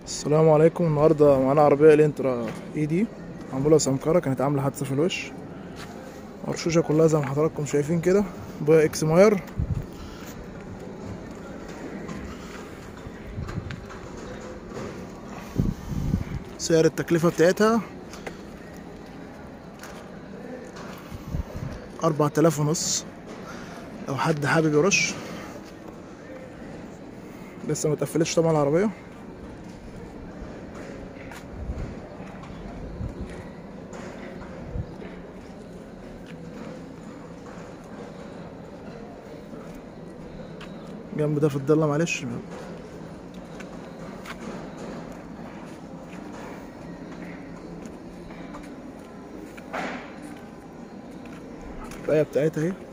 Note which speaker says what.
Speaker 1: السلام عليكم النهارده معانا عربيه الانترا اي دي معموله سمكره كانت عامله حادثه في الوش مرشوشه كلها زي ما حضراتكم شايفين كده بقى اكس ماير سعر التكلفه بتاعتها أربعة آلاف ونص لو حد حابب يرش لسه متقفلتش طبعا العربيه جنب ده في الضلة معلش الآية بتاعتها اهي